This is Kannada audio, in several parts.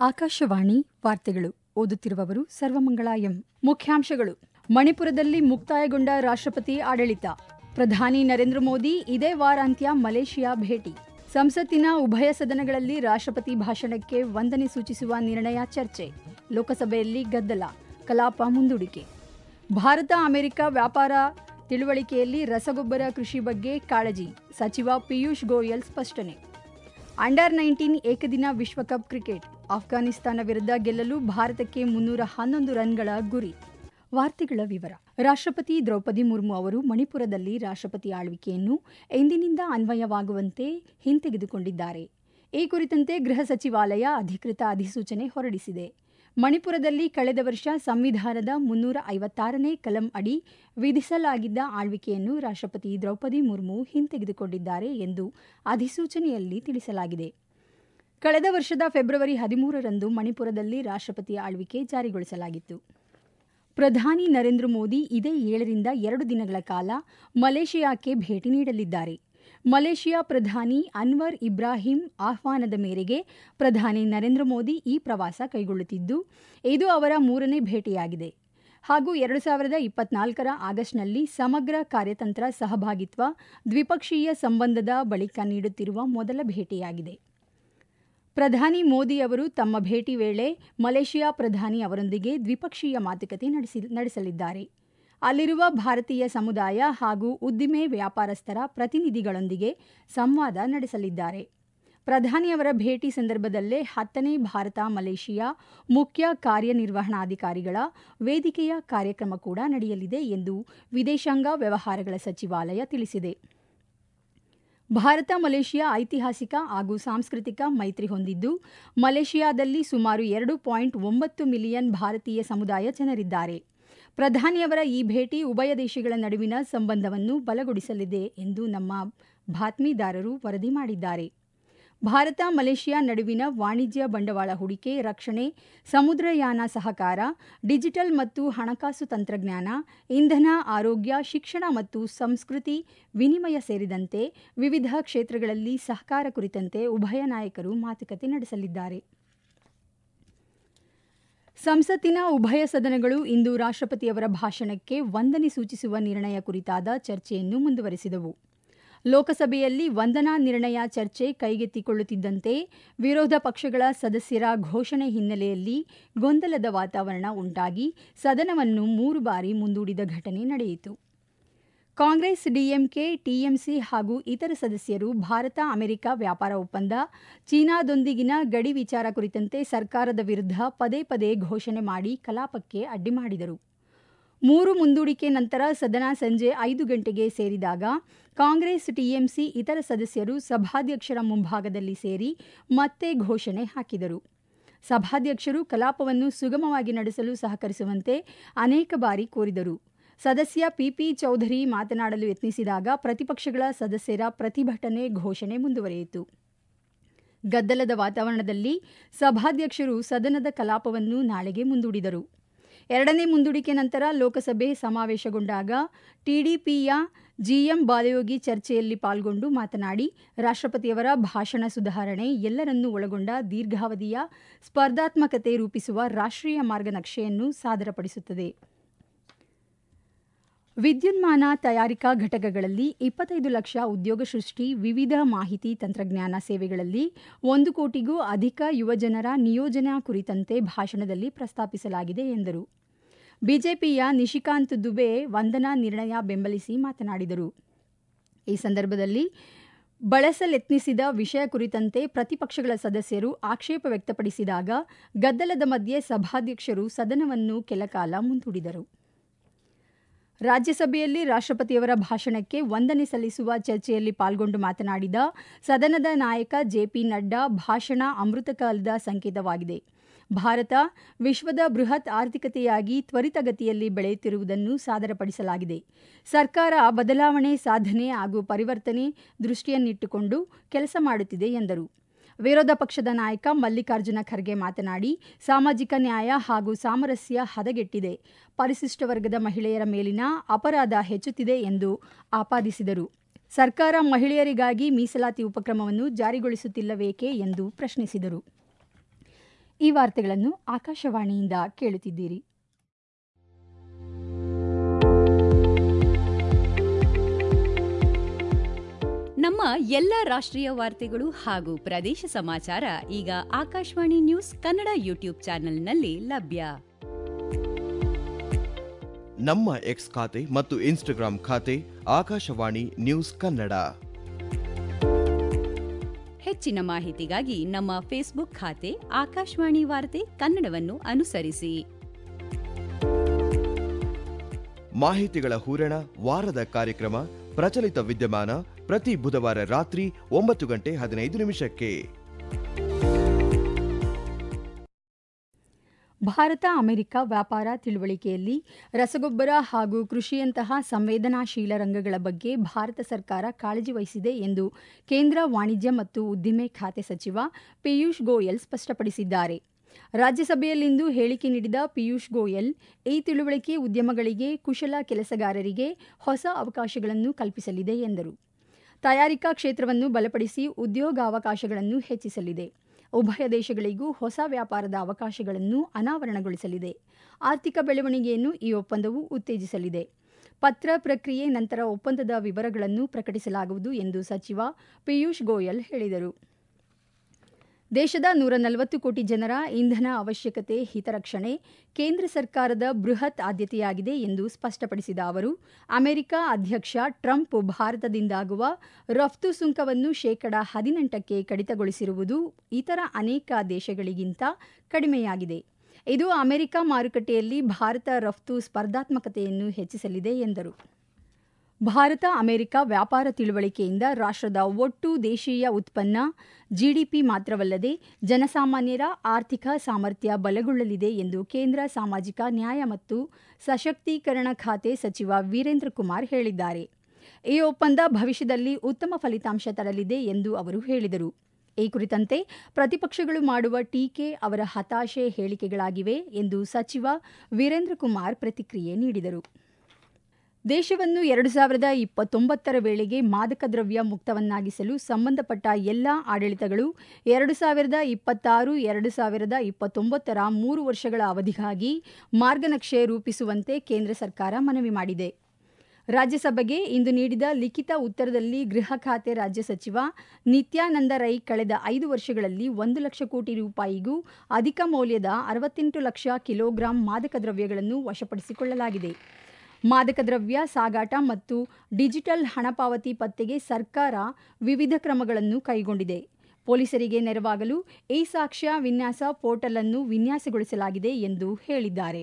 ಆಕಾಶವಾಣಿ ವಾರ್ತೆಗಳು ಓದುತ್ತಿರುವವರು ಸರ್ವಮಂಗಳ ಎಂ ಮುಖ್ಯಾಂಶಗಳು ಮಣಿಪುರದಲ್ಲಿ ಮುಕ್ತಾಯಗೊಂಡ ರಾಷ್ಟ್ರಪತಿ ಆಡಳಿತ ಪ್ರಧಾನಿ ನರೇಂದ್ರ ಮೋದಿ ಇದೇ ವಾರಾಂತ್ಯ ಮಲೇಷಿಯಾ ಭೇಟಿ ಸಂಸತ್ತಿನ ಉಭಯ ಸದನಗಳಲ್ಲಿ ರಾಷ್ಟ್ರಪತಿ ಭಾಷಣಕ್ಕೆ ವಂದನೆ ಸೂಚಿಸುವ ನಿರ್ಣಯ ಚರ್ಚೆ ಲೋಕಸಭೆಯಲ್ಲಿ ಗದ್ದಲ ಕಲಾಪ ಮುಂದೂಡಿಕೆ ಭಾರತ ಅಮೆರಿಕ ವ್ಯಾಪಾರ ತಿಳುವಳಿಕೆಯಲ್ಲಿ ರಸಗೊಬ್ಬರ ಕೃಷಿ ಬಗ್ಗೆ ಕಾಳಜಿ ಸಚಿವ ಪಿಯೂಷ್ ಗೋಯಲ್ ಸ್ಪಷ್ಟನೆ ಅಂಡರ್ ನೈನ್ಟೀನ್ ಏಕದಿನ ವಿಶ್ವಕಪ್ ಕ್ರಿಕೆಟ್ ಆಫ್ಘಾನಿಸ್ತಾನ ವಿರುದ್ಧ ಗೆಲ್ಲಲು ಭಾರತಕ್ಕೆ ಮುನ್ನೂರ ಹನ್ನೊಂದು ರನ್ಗಳ ಗುರಿ ವಾರ್ತೆಗಳ ವಿವರ ರಾಷ್ಟ್ರಪತಿ ದ್ರೌಪದಿ ಮುರ್ಮು ಅವರು ಮಣಿಪುರದಲ್ಲಿ ರಾಷ್ಟ್ರಪತಿ ಆಳ್ವಿಕೆಯನ್ನು ಎಂದಿನಿಂದ ಅನ್ವಯವಾಗುವಂತೆ ಹಿಂತೆಗೆದುಕೊಂಡಿದ್ದಾರೆ ಈ ಕುರಿತಂತೆ ಗೃಹ ಸಚಿವಾಲಯ ಅಧಿಕೃತ ಅಧಿಸೂಚನೆ ಹೊರಡಿಸಿದೆ ಮಣಿಪುರದಲ್ಲಿ ಕಳೆದ ವರ್ಷ ಸಂವಿಧಾನದ ಮುನ್ನೂರ ಐವತ್ತಾರನೇ ಕಲಂ ಅಡಿ ವಿಧಿಸಲಾಗಿದ್ದ ಆಳ್ವಿಕೆಯನ್ನು ರಾಷ್ಟ್ರಪತಿ ದ್ರೌಪದಿ ಮುರ್ಮು ಹಿಂತೆಗೆದುಕೊಂಡಿದ್ದಾರೆ ಎಂದು ಅಧಿಸೂಚನೆಯಲ್ಲಿ ತಿಳಿಸಲಾಗಿದೆ ಕಳೆದ ವರ್ಷದ ಫೆಬ್ರವರಿ ಹದಿಮೂರರಂದು ಮಣಿಪುರದಲ್ಲಿ ರಾಷ್ಟ್ರಪತಿ ಆಳ್ವಿಕೆ ಜಾರಿಗೊಳಿಸಲಾಗಿತ್ತು ಪ್ರಧಾನಿ ನರೇಂದ್ರ ಮೋದಿ ಇದೇ ಏಳರಿಂದ ಎರಡು ದಿನಗಳ ಕಾಲ ಮಲೇಷಿಯಾಕ್ಕೆ ಭೇಟಿ ನೀಡಲಿದ್ದಾರೆ ಮಲೇಷಿಯಾ ಪ್ರಧಾನಿ ಅನ್ವರ್ ಇಬ್ರಾಹಿಂ ಆಹ್ವಾನದ ಮೇರೆಗೆ ಪ್ರಧಾನಿ ನರೇಂದ್ರ ಮೋದಿ ಈ ಪ್ರವಾಸ ಕೈಗೊಳ್ಳುತ್ತಿದ್ದು ಇದು ಅವರ ಮೂರನೇ ಭೇಟಿಯಾಗಿದೆ ಹಾಗೂ ಎರಡು ಸಾವಿರದ ಇಪ್ಪತ್ನಾಲ್ಕರ ಆಗಸ್ಟ್ನಲ್ಲಿ ಸಮಗ್ರ ಕಾರ್ಯತಂತ್ರ ಸಹಭಾಗಿತ್ವ ದ್ವಿಪಕ್ಷೀಯ ಸಂಬಂಧದ ಬಳಿಕ ನೀಡುತ್ತಿರುವ ಮೊದಲ ಭೇಟಿಯಾಗಿದೆ ಪ್ರಧಾನಿ ಮೋದಿ ಅವರು ತಮ್ಮ ಭೇಟಿ ವೇಳೆ ಮಲೇಷಿಯಾ ಪ್ರಧಾನಿ ಅವರೊಂದಿಗೆ ದ್ವಿಪಕ್ಷೀಯ ಮಾತುಕತೆ ನಡೆಸಿ ನಡೆಸಲಿದ್ದಾರೆ ಅಲ್ಲಿರುವ ಭಾರತೀಯ ಸಮುದಾಯ ಹಾಗೂ ಉದ್ದಿಮೆ ವ್ಯಾಪಾರಸ್ಥರ ಪ್ರತಿನಿಧಿಗಳೊಂದಿಗೆ ಸಂವಾದ ನಡೆಸಲಿದ್ದಾರೆ ಪ್ರಧಾನಿಯವರ ಭೇಟಿ ಸಂದರ್ಭದಲ್ಲೇ ಹತ್ತನೇ ಭಾರತ ಮಲೇಷಿಯಾ ಮುಖ್ಯ ಕಾರ್ಯನಿರ್ವಹಣಾಧಿಕಾರಿಗಳ ವೇದಿಕೆಯ ಕಾರ್ಯಕ್ರಮ ಕೂಡ ನಡೆಯಲಿದೆ ಎಂದು ವಿದೇಶಾಂಗ ವ್ಯವಹಾರಗಳ ಸಚಿವಾಲಯ ತಿಳಿಸಿದೆ ಭಾರತ ಮಲೇಷಿಯಾ ಐತಿಹಾಸಿಕ ಹಾಗೂ ಸಾಂಸ್ಕೃತಿಕ ಮೈತ್ರಿ ಹೊಂದಿದ್ದು ಮಲೇಷಿಯಾದಲ್ಲಿ ಸುಮಾರು ಎರಡು ಪಾಯಿಂಟ್ ಒಂಬತ್ತು ಮಿಲಿಯನ್ ಭಾರತೀಯ ಸಮುದಾಯ ಜನರಿದ್ದಾರೆ ಪ್ರಧಾನಿಯವರ ಈ ಭೇಟಿ ಉಭಯ ದೇಶಗಳ ನಡುವಿನ ಸಂಬಂಧವನ್ನು ಬಲಗೊಳಿಸಲಿದೆ ಎಂದು ನಮ್ಮ ಬಾತ್ಮೀದಾರರು ವರದಿ ಮಾಡಿದ್ದಾರೆ ಭಾರತ ಮಲೇಷಿಯಾ ನಡುವಿನ ವಾಣಿಜ್ಯ ಬಂಡವಾಳ ಹೂಡಿಕೆ ರಕ್ಷಣೆ ಸಮುದ್ರಯಾನ ಸಹಕಾರ ಡಿಜಿಟಲ್ ಮತ್ತು ಹಣಕಾಸು ತಂತ್ರಜ್ಞಾನ ಇಂಧನ ಆರೋಗ್ಯ ಶಿಕ್ಷಣ ಮತ್ತು ಸಂಸ್ಕೃತಿ ವಿನಿಮಯ ಸೇರಿದಂತೆ ವಿವಿಧ ಕ್ಷೇತ್ರಗಳಲ್ಲಿ ಸಹಕಾರ ಕುರಿತಂತೆ ಉಭಯ ನಾಯಕರು ಮಾತುಕತೆ ನಡೆಸಲಿದ್ದಾರೆ ಸಂಸತ್ತಿನ ಉಭಯ ಸದನಗಳು ಇಂದು ರಾಷ್ಟ್ರಪತಿಯವರ ಭಾಷಣಕ್ಕೆ ವಂದನೆ ಸೂಚಿಸುವ ನಿರ್ಣಯ ಕುರಿತಾದ ಚರ್ಚೆಯನ್ನು ಮುಂದುವರೆಸಿದವು ಲೋಕಸಭೆಯಲ್ಲಿ ವಂದನಾ ನಿರ್ಣಯ ಚರ್ಚೆ ಕೈಗೆತ್ತಿಕೊಳ್ಳುತ್ತಿದ್ದಂತೆ ವಿರೋಧ ಪಕ್ಷಗಳ ಸದಸ್ಯರ ಘೋಷಣೆ ಹಿನ್ನೆಲೆಯಲ್ಲಿ ಗೊಂದಲದ ವಾತಾವರಣ ಉಂಟಾಗಿ ಸದನವನ್ನು ಮೂರು ಬಾರಿ ಮುಂದೂಡಿದ ಘಟನೆ ನಡೆಯಿತು ಕಾಂಗ್ರೆಸ್ ಡಿಎಂಕೆ ಟಿಎಂಸಿ ಹಾಗೂ ಇತರ ಸದಸ್ಯರು ಭಾರತ ಅಮೆರಿಕ ವ್ಯಾಪಾರ ಒಪ್ಪಂದ ಚೀನಾದೊಂದಿಗಿನ ಗಡಿ ವಿಚಾರ ಕುರಿತಂತೆ ಸರ್ಕಾರದ ವಿರುದ್ಧ ಪದೇ ಪದೇ ಘೋಷಣೆ ಮಾಡಿ ಕಲಾಪಕ್ಕೆ ಅಡ್ಡಿ ಮಾಡಿದರು ಮೂರು ಮುಂದೂಡಿಕೆ ನಂತರ ಸದನ ಸಂಜೆ ಐದು ಗಂಟೆಗೆ ಸೇರಿದಾಗ ಕಾಂಗ್ರೆಸ್ ಟಿಎಂಸಿ ಇತರ ಸದಸ್ಯರು ಸಭಾಧ್ಯಕ್ಷರ ಮುಂಭಾಗದಲ್ಲಿ ಸೇರಿ ಮತ್ತೆ ಘೋಷಣೆ ಹಾಕಿದರು ಸಭಾಧ್ಯಕ್ಷರು ಕಲಾಪವನ್ನು ಸುಗಮವಾಗಿ ನಡೆಸಲು ಸಹಕರಿಸುವಂತೆ ಅನೇಕ ಬಾರಿ ಕೋರಿದರು ಸದಸ್ಯ ಪಿಪಿ ಚೌಧರಿ ಮಾತನಾಡಲು ಯತ್ನಿಸಿದಾಗ ಪ್ರತಿಪಕ್ಷಗಳ ಸದಸ್ಯರ ಪ್ರತಿಭಟನೆ ಘೋಷಣೆ ಮುಂದುವರೆಯಿತು ಗದ್ದಲದ ವಾತಾವರಣದಲ್ಲಿ ಸಭಾಧ್ಯಕ್ಷರು ಸದನದ ಕಲಾಪವನ್ನು ನಾಳೆಗೆ ಮುಂದೂಡಿದರು ಎರಡನೇ ಮುಂದೂಡಿಕೆ ನಂತರ ಲೋಕಸಭೆ ಸಮಾವೇಶಗೊಂಡಾಗ ಟಿಡಿಪಿಯ ಜಿಎಂ ಬಾಲಯೋಗಿ ಚರ್ಚೆಯಲ್ಲಿ ಪಾಲ್ಗೊಂಡು ಮಾತನಾಡಿ ರಾಷ್ಟ್ರಪತಿಯವರ ಭಾಷಣ ಸುಧಾರಣೆ ಎಲ್ಲರನ್ನೂ ಒಳಗೊಂಡ ದೀರ್ಘಾವಧಿಯ ಸ್ಪರ್ಧಾತ್ಮಕತೆ ರೂಪಿಸುವ ರಾಷ್ಟ್ರೀಯ ಮಾರ್ಗನಕ್ಷೆಯನ್ನು ಸಾದರಪಡಿಸುತ್ತದೆ ವಿದ್ಯುನ್ಮಾನ ತಯಾರಿಕಾ ಘಟಕಗಳಲ್ಲಿ ಇಪ್ಪತ್ತೈದು ಲಕ್ಷ ಉದ್ಯೋಗ ಸೃಷ್ಟಿ ವಿವಿಧ ಮಾಹಿತಿ ತಂತ್ರಜ್ಞಾನ ಸೇವೆಗಳಲ್ಲಿ ಒಂದು ಕೋಟಿಗೂ ಅಧಿಕ ಯುವಜನರ ನಿಯೋಜನಾ ಕುರಿತಂತೆ ಭಾಷಣದಲ್ಲಿ ಪ್ರಸ್ತಾಪಿಸಲಾಗಿದೆ ಎಂದರು ಬಿಜೆಪಿಯ ನಿಶಿಕಾಂತ್ ದುಬೆ ವಂದನಾ ನಿರ್ಣಯ ಬೆಂಬಲಿಸಿ ಮಾತನಾಡಿದರು ಈ ಸಂದರ್ಭದಲ್ಲಿ ಬಳಸಲೆತ್ನಿಸಿದ ವಿಷಯ ಕುರಿತಂತೆ ಪ್ರತಿಪಕ್ಷಗಳ ಸದಸ್ಯರು ಆಕ್ಷೇಪ ವ್ಯಕ್ತಪಡಿಸಿದಾಗ ಗದ್ದಲದ ಮಧ್ಯೆ ಸಭಾಧ್ಯಕ್ಷರು ಸದನವನ್ನು ಕೆಲಕಾಲ ಮುಂದೂಡಿದರು ರಾಜ್ಯಸಭೆಯಲ್ಲಿ ರಾಷ್ಟ್ರಪತಿಯವರ ಭಾಷಣಕ್ಕೆ ವಂದನೆ ಸಲ್ಲಿಸುವ ಚರ್ಚೆಯಲ್ಲಿ ಪಾಲ್ಗೊಂಡು ಮಾತನಾಡಿದ ಸದನದ ನಾಯಕ ಜೆಪಿ ನಡ್ಡಾ ಭಾಷಣ ಅಮೃತಕಾಲದ ಸಂಕೇತವಾಗಿದೆ ಭಾರತ ವಿಶ್ವದ ಬೃಹತ್ ಆರ್ಥಿಕತೆಯಾಗಿ ತ್ವರಿತಗತಿಯಲ್ಲಿ ಬೆಳೆಯುತ್ತಿರುವುದನ್ನು ಸಾದರಪಡಿಸಲಾಗಿದೆ ಸರ್ಕಾರ ಬದಲಾವಣೆ ಸಾಧನೆ ಹಾಗೂ ಪರಿವರ್ತನೆ ದೃಷ್ಟಿಯನ್ನಿಟ್ಟುಕೊಂಡು ಕೆಲಸ ಮಾಡುತ್ತಿದೆ ಎಂದರು ವಿರೋಧ ಪಕ್ಷದ ನಾಯಕ ಮಲ್ಲಿಕಾರ್ಜುನ ಖರ್ಗೆ ಮಾತನಾಡಿ ಸಾಮಾಜಿಕ ನ್ಯಾಯ ಹಾಗೂ ಸಾಮರಸ್ಯ ಹದಗೆಟ್ಟಿದೆ ಪರಿಶಿಷ್ಟ ವರ್ಗದ ಮಹಿಳೆಯರ ಮೇಲಿನ ಅಪರಾಧ ಹೆಚ್ಚುತ್ತಿದೆ ಎಂದು ಆಪಾದಿಸಿದರು ಸರ್ಕಾರ ಮಹಿಳೆಯರಿಗಾಗಿ ಮೀಸಲಾತಿ ಉಪಕ್ರಮವನ್ನು ಜಾರಿಗೊಳಿಸುತ್ತಿಲ್ಲವೇಕೆ ಎಂದು ಪ್ರಶ್ನಿಸಿದರು ಈ ವಾರ್ತೆಗಳನ್ನು ಆಕಾಶವಾಣಿಯಿಂದ ಕೇಳುತ್ತಿದ್ದೀರಿ ನಮ್ಮ ಎಲ್ಲ ರಾಷ್ಟ್ರೀಯ ವಾರ್ತೆಗಳು ಹಾಗೂ ಪ್ರದೇಶ ಸಮಾಚಾರ ಈಗ ಆಕಾಶವಾಣಿ ನ್ಯೂಸ್ ಕನ್ನಡ ಯೂಟ್ಯೂಬ್ ಚಾನೆಲ್ನಲ್ಲಿ ಲಭ್ಯ ನಮ್ಮ ಎಕ್ಸ್ ಖಾತೆ ಮತ್ತು ಇನ್ಸ್ಟಾಗ್ರಾಂ ಖಾತೆ ಆಕಾಶವಾಣಿ ನ್ಯೂಸ್ ಕನ್ನಡ ಹೆಚ್ಚಿನ ಮಾಹಿತಿಗಾಗಿ ನಮ್ಮ ಫೇಸ್ಬುಕ್ ಖಾತೆ ಆಕಾಶವಾಣಿ ವಾರ್ತೆ ಕನ್ನಡವನ್ನು ಅನುಸರಿಸಿ ಮಾಹಿತಿಗಳ ಹೂರಣ ವಾರದ ಕಾರ್ಯಕ್ರಮ ಪ್ರಚಲಿತ ವಿದ್ಯಮಾನ ಪ್ರತಿ ಬುಧವಾರ ರಾತ್ರಿ ಒಂಬತ್ತು ಗಂಟೆ ಹದಿನೈದು ನಿಮಿಷಕ್ಕೆ ಭಾರತ ಅಮೆರಿಕ ವ್ಯಾಪಾರ ತಿಳುವಳಿಕೆಯಲ್ಲಿ ರಸಗೊಬ್ಬರ ಹಾಗೂ ಕೃಷಿಯಂತಹ ಸಂವೇದನಾಶೀಲ ರಂಗಗಳ ಬಗ್ಗೆ ಭಾರತ ಸರ್ಕಾರ ಕಾಳಜಿ ವಹಿಸಿದೆ ಎಂದು ಕೇಂದ್ರ ವಾಣಿಜ್ಯ ಮತ್ತು ಉದ್ದಿಮೆ ಖಾತೆ ಸಚಿವ ಪಿಯೂಷ್ ಗೋಯಲ್ ಸ್ಪಷ್ಟಪಡಿಸಿದ್ದಾರೆ ರಾಜ್ಯಸಭೆಯಲ್ಲಿಂದು ಹೇಳಿಕೆ ನೀಡಿದ ಪಿಯೂಷ್ ಗೋಯಲ್ ಈ ತಿಳುವಳಿಕೆ ಉದ್ಯಮಗಳಿಗೆ ಕುಶಲ ಕೆಲಸಗಾರರಿಗೆ ಹೊಸ ಅವಕಾಶಗಳನ್ನು ಕಲ್ಪಿಸಲಿದೆ ಎಂದರು ತಯಾರಿಕಾ ಕ್ಷೇತ್ರವನ್ನು ಬಲಪಡಿಸಿ ಉದ್ಯೋಗಾವಕಾಶಗಳನ್ನು ಹೆಚ್ಚಿಸಲಿದೆ ಉಭಯ ದೇಶಗಳಿಗೂ ಹೊಸ ವ್ಯಾಪಾರದ ಅವಕಾಶಗಳನ್ನು ಅನಾವರಣಗೊಳಿಸಲಿದೆ ಆರ್ಥಿಕ ಬೆಳವಣಿಗೆಯನ್ನು ಈ ಒಪ್ಪಂದವು ಉತ್ತೇಜಿಸಲಿದೆ ಪತ್ರ ಪ್ರಕ್ರಿಯೆ ನಂತರ ಒಪ್ಪಂದದ ವಿವರಗಳನ್ನು ಪ್ರಕಟಿಸಲಾಗುವುದು ಎಂದು ಸಚಿವ ಪಿಯೂಷ್ ಗೋಯಲ್ ಹೇಳಿದರು ದೇಶದ ನೂರ ನಲವತ್ತು ಕೋಟಿ ಜನರ ಇಂಧನ ಅವಶ್ಯಕತೆ ಹಿತರಕ್ಷಣೆ ಕೇಂದ್ರ ಸರ್ಕಾರದ ಬೃಹತ್ ಆದ್ಯತೆಯಾಗಿದೆ ಎಂದು ಸ್ಪಷ್ಟಪಡಿಸಿದ ಅವರು ಅಮೆರಿಕ ಅಧ್ಯಕ್ಷ ಟ್ರಂಪ್ ಭಾರತದಿಂದಾಗುವ ರಫ್ತು ಸುಂಕವನ್ನು ಶೇಕಡ ಹದಿನೆಂಟಕ್ಕೆ ಕಡಿತಗೊಳಿಸಿರುವುದು ಇತರ ಅನೇಕ ದೇಶಗಳಿಗಿಂತ ಕಡಿಮೆಯಾಗಿದೆ ಇದು ಅಮೆರಿಕ ಮಾರುಕಟ್ಟೆಯಲ್ಲಿ ಭಾರತ ರಫ್ತು ಸ್ಪರ್ಧಾತ್ಮಕತೆಯನ್ನು ಹೆಚ್ಚಿಸಲಿದೆ ಎಂದರು ಭಾರತ ಅಮೆರಿಕ ವ್ಯಾಪಾರ ತಿಳುವಳಿಕೆಯಿಂದ ರಾಷ್ಟ್ರದ ಒಟ್ಟು ದೇಶೀಯ ಉತ್ಪನ್ನ ಜಿಡಿಪಿ ಮಾತ್ರವಲ್ಲದೆ ಜನಸಾಮಾನ್ಯರ ಆರ್ಥಿಕ ಸಾಮರ್ಥ್ಯ ಬಲಗೊಳ್ಳಲಿದೆ ಎಂದು ಕೇಂದ್ರ ಸಾಮಾಜಿಕ ನ್ಯಾಯ ಮತ್ತು ಸಶಕ್ತೀಕರಣ ಖಾತೆ ಸಚಿವ ವೀರೇಂದ್ರ ಕುಮಾರ್ ಹೇಳಿದ್ದಾರೆ ಈ ಒಪ್ಪಂದ ಭವಿಷ್ಯದಲ್ಲಿ ಉತ್ತಮ ಫಲಿತಾಂಶ ತರಲಿದೆ ಎಂದು ಅವರು ಹೇಳಿದರು ಈ ಕುರಿತಂತೆ ಪ್ರತಿಪಕ್ಷಗಳು ಮಾಡುವ ಟೀಕೆ ಅವರ ಹತಾಶೆ ಹೇಳಿಕೆಗಳಾಗಿವೆ ಎಂದು ಸಚಿವ ವೀರೇಂದ್ರ ಕುಮಾರ್ ಪ್ರತಿಕ್ರಿಯೆ ನೀಡಿದರು ದೇಶವನ್ನು ಎರಡು ಸಾವಿರದ ಇಪ್ಪತ್ತೊಂಬತ್ತರ ವೇಳೆಗೆ ಮಾದಕ ದ್ರವ್ಯ ಮುಕ್ತವನ್ನಾಗಿಸಲು ಸಂಬಂಧಪಟ್ಟ ಎಲ್ಲ ಆಡಳಿತಗಳು ಎರಡು ಸಾವಿರದ ಇಪ್ಪತ್ತಾರು ಎರಡು ಸಾವಿರದ ಇಪ್ಪತ್ತೊಂಬತ್ತರ ಮೂರು ವರ್ಷಗಳ ಅವಧಿಗಾಗಿ ಮಾರ್ಗನಕ್ಷೆ ರೂಪಿಸುವಂತೆ ಕೇಂದ್ರ ಸರ್ಕಾರ ಮನವಿ ಮಾಡಿದೆ ರಾಜ್ಯಸಭೆಗೆ ಇಂದು ನೀಡಿದ ಲಿಖಿತ ಉತ್ತರದಲ್ಲಿ ಗೃಹ ಖಾತೆ ರಾಜ್ಯ ಸಚಿವ ನಿತ್ಯಾನಂದ ರೈ ಕಳೆದ ಐದು ವರ್ಷಗಳಲ್ಲಿ ಒಂದು ಲಕ್ಷ ಕೋಟಿ ರೂಪಾಯಿಗೂ ಅಧಿಕ ಮೌಲ್ಯದ ಅರವತ್ತೆಂಟು ಲಕ್ಷ ಕಿಲೋಗ್ರಾಂ ಮಾದಕ ದ್ರವ್ಯಗಳನ್ನು ವಶಪಡಿಸಿಕೊಳ್ಳಲಾಗಿದೆ ಮಾದಕ ದ್ರವ್ಯ ಸಾಗಾಟ ಮತ್ತು ಡಿಜಿಟಲ್ ಹಣ ಪಾವತಿ ಪತ್ತೆಗೆ ಸರ್ಕಾರ ವಿವಿಧ ಕ್ರಮಗಳನ್ನು ಕೈಗೊಂಡಿದೆ ಪೊಲೀಸರಿಗೆ ನೆರವಾಗಲು ಈ ಸಾಕ್ಷ್ಯ ವಿನ್ಯಾಸ ಪೋರ್ಟಲ್ ಅನ್ನು ವಿನ್ಯಾಸಗೊಳಿಸಲಾಗಿದೆ ಎಂದು ಹೇಳಿದ್ದಾರೆ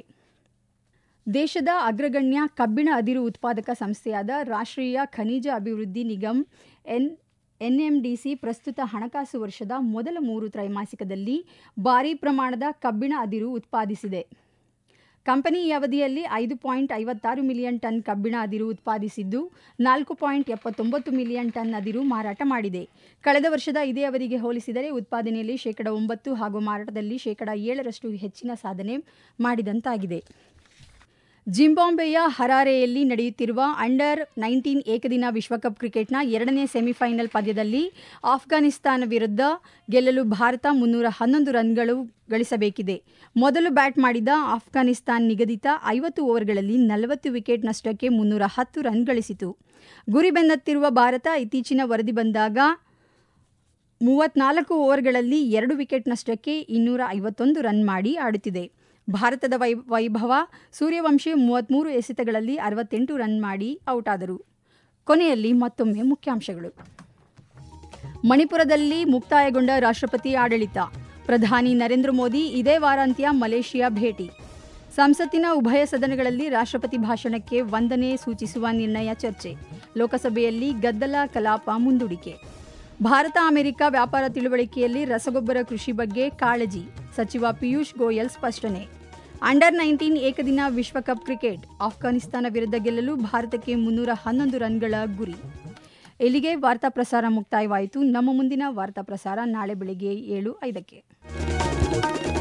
ದೇಶದ ಅಗ್ರಗಣ್ಯ ಕಬ್ಬಿಣ ಅದಿರು ಉತ್ಪಾದಕ ಸಂಸ್ಥೆಯಾದ ರಾಷ್ಟ್ರೀಯ ಖನಿಜ ಅಭಿವೃದ್ಧಿ ನಿಗಮ್ ಎನ್ ಎನ್ಎಂಡಿಸಿ ಪ್ರಸ್ತುತ ಹಣಕಾಸು ವರ್ಷದ ಮೊದಲ ಮೂರು ತ್ರೈಮಾಸಿಕದಲ್ಲಿ ಭಾರೀ ಪ್ರಮಾಣದ ಕಬ್ಬಿಣ ಅದಿರು ಉತ್ಪಾದಿಸಿದೆ ಕಂಪನಿ ಈ ಅವಧಿಯಲ್ಲಿ ಐದು ಪಾಯಿಂಟ್ ಐವತ್ತಾರು ಮಿಲಿಯನ್ ಟನ್ ಕಬ್ಬಿಣ ಅದಿರು ಉತ್ಪಾದಿಸಿದ್ದು ನಾಲ್ಕು ಪಾಯಿಂಟ್ ಎಪ್ಪತ್ತೊಂಬತ್ತು ಮಿಲಿಯನ್ ಟನ್ ಅದಿರು ಮಾರಾಟ ಮಾಡಿದೆ ಕಳೆದ ವರ್ಷದ ಇದೇ ಅವಧಿಗೆ ಹೋಲಿಸಿದರೆ ಉತ್ಪಾದನೆಯಲ್ಲಿ ಶೇಕಡ ಒಂಬತ್ತು ಹಾಗೂ ಮಾರಾಟದಲ್ಲಿ ಶೇಕಡ ಏಳರಷ್ಟು ಹೆಚ್ಚಿನ ಸಾಧನೆ ಮಾಡಿದಂತಾಗಿದೆ ಜಿಂಬಾಂಬೆಯ ಹರಾರೆಯಲ್ಲಿ ನಡೆಯುತ್ತಿರುವ ಅಂಡರ್ ನೈನ್ಟೀನ್ ಏಕದಿನ ವಿಶ್ವಕಪ್ ಕ್ರಿಕೆಟ್ನ ಎರಡನೇ ಸೆಮಿಫೈನಲ್ ಪಂದ್ಯದಲ್ಲಿ ಆಫ್ಘಾನಿಸ್ತಾನ ವಿರುದ್ಧ ಗೆಲ್ಲಲು ಭಾರತ ಮುನ್ನೂರ ಹನ್ನೊಂದು ರನ್ಗಳು ಗಳಿಸಬೇಕಿದೆ ಮೊದಲು ಬ್ಯಾಟ್ ಮಾಡಿದ ಆಫ್ಘಾನಿಸ್ತಾನ್ ನಿಗದಿತ ಐವತ್ತು ಓವರ್ಗಳಲ್ಲಿ ನಲವತ್ತು ವಿಕೆಟ್ ನಷ್ಟಕ್ಕೆ ಮುನ್ನೂರ ಹತ್ತು ರನ್ ಗಳಿಸಿತು ಗುರಿ ಬೆನ್ನತ್ತಿರುವ ಭಾರತ ಇತ್ತೀಚಿನ ವರದಿ ಬಂದಾಗ ಮೂವತ್ನಾಲ್ಕು ಓವರ್ಗಳಲ್ಲಿ ಎರಡು ವಿಕೆಟ್ ನಷ್ಟಕ್ಕೆ ಇನ್ನೂರ ಐವತ್ತೊಂದು ರನ್ ಮಾಡಿ ಆಡುತ್ತಿದೆ ಭಾರತದ ವೈ ವೈಭವ ಸೂರ್ಯವಂಶಿ ಮೂವತ್ತ್ಮೂರು ಎಸೆತಗಳಲ್ಲಿ ಅರವತ್ತೆಂಟು ರನ್ ಮಾಡಿ ಔಟ್ ಆದರು ಕೊನೆಯಲ್ಲಿ ಮತ್ತೊಮ್ಮೆ ಮುಖ್ಯಾಂಶಗಳು ಮಣಿಪುರದಲ್ಲಿ ಮುಕ್ತಾಯಗೊಂಡ ರಾಷ್ಟ್ರಪತಿ ಆಡಳಿತ ಪ್ರಧಾನಿ ನರೇಂದ್ರ ಮೋದಿ ಇದೇ ವಾರಾಂತ್ಯ ಮಲೇಷಿಯಾ ಭೇಟಿ ಸಂಸತ್ತಿನ ಉಭಯ ಸದನಗಳಲ್ಲಿ ರಾಷ್ಟ್ರಪತಿ ಭಾಷಣಕ್ಕೆ ವಂದನೆ ಸೂಚಿಸುವ ನಿರ್ಣಯ ಚರ್ಚೆ ಲೋಕಸಭೆಯಲ್ಲಿ ಗದ್ದಲ ಕಲಾಪ ಮುಂದೂಡಿಕೆ ಭಾರತ ಅಮೆರಿಕ ವ್ಯಾಪಾರ ತಿಳುವಳಿಕೆಯಲ್ಲಿ ರಸಗೊಬ್ಬರ ಕೃಷಿ ಬಗ್ಗೆ ಕಾಳಜಿ ಸಚಿವ ಪಿಯೂಷ್ ಗೋಯಲ್ ಸ್ಪಷ್ಟನೆ ಅಂಡರ್ ನೈನ್ಟೀನ್ ಏಕದಿನ ವಿಶ್ವಕಪ್ ಕ್ರಿಕೆಟ್ ಆಫ್ಘಾನಿಸ್ತಾನ ವಿರುದ್ಧ ಗೆಲ್ಲಲು ಭಾರತಕ್ಕೆ ಮುನ್ನೂರ ಹನ್ನೊಂದು ರನ್ಗಳ ಗುರಿ ಇಲ್ಲಿಗೆ ವಾರ್ತಾ ಪ್ರಸಾರ ಮುಕ್ತಾಯವಾಯಿತು ನಮ್ಮ ಮುಂದಿನ ವಾರ್ತಾ ಪ್ರಸಾರ ನಾಳೆ ಬೆಳಗ್ಗೆ ಏಳು ಐದಕ್ಕೆ